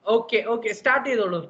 okay okay start ചെയ്തോളൂ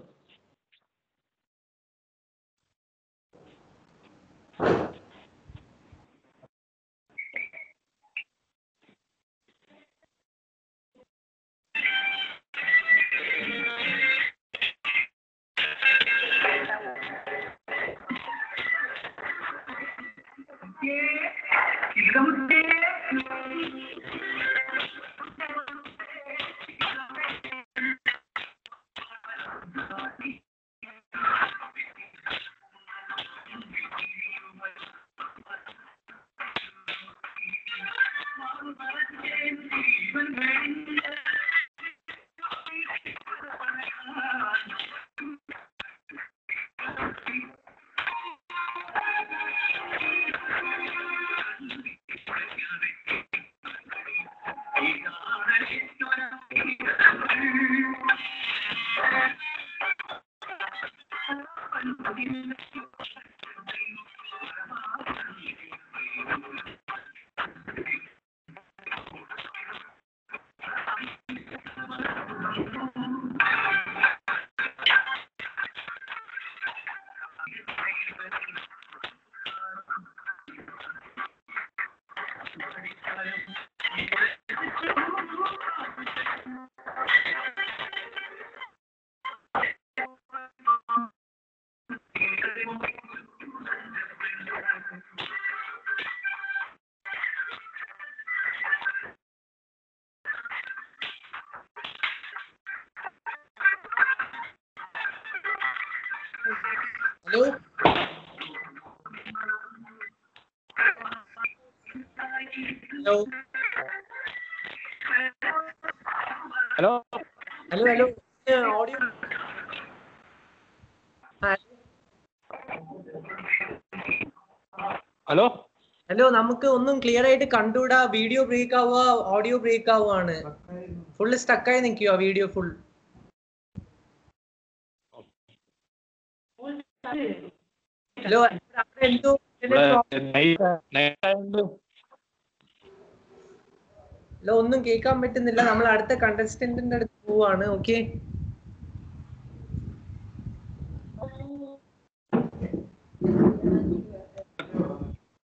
hello hello hello hello hello audio hello hello നമുക്ക് ഒന്നും clear ആയിട്ട് കണ്ടുകൂടാ വീഡിയോ ബ്രേക്ക് ആവുക ഓഡിയോ ബ്രേക്ക് ആവുകയാണ് ഫുള്ള് സ്റ്റക്കായി നിൽക്കുക വീഡിയോ ഫുൾ ഹലോ അവിടെ എന്തോ ഇവിടെ നൈറ്റ് നൈറ്റ് ആയതുകൊണ്ട് ഹലോ ഒന്നും കേൾക്കാൻ പറ്റുന്നില്ല നമ്മൾ അടുത്ത കണ്ടസ്റ്റന്റിന്റെ അടുത്ത് പോവാണ് ഓക്കെ